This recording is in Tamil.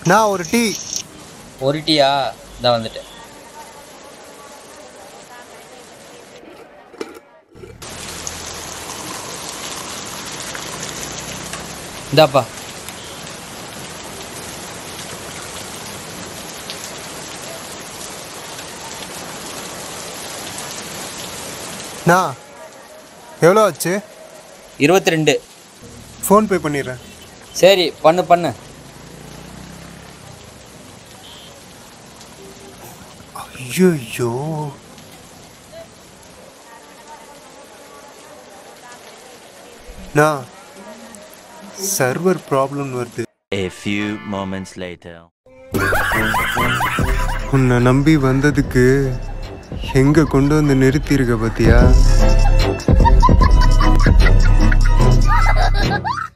நான் ஒரு டீ ஒரு டீயா இதான் வந்துட்டேன் இந்தாப்பா நான் எவ்வளோ ஆச்சு இருபத்தி ரெண்டு ஃபோன்பே பண்ணிடுறேன் சரி பண்ணு பண்ணு ஐயோ நான் சர்வர் ப்ராப்ளம் வருது A few moments later. உன்னை நம்பி வந்ததுக்கு எங்க கொண்டு வந்து நிறுத்தியிருக்க பாத்தியா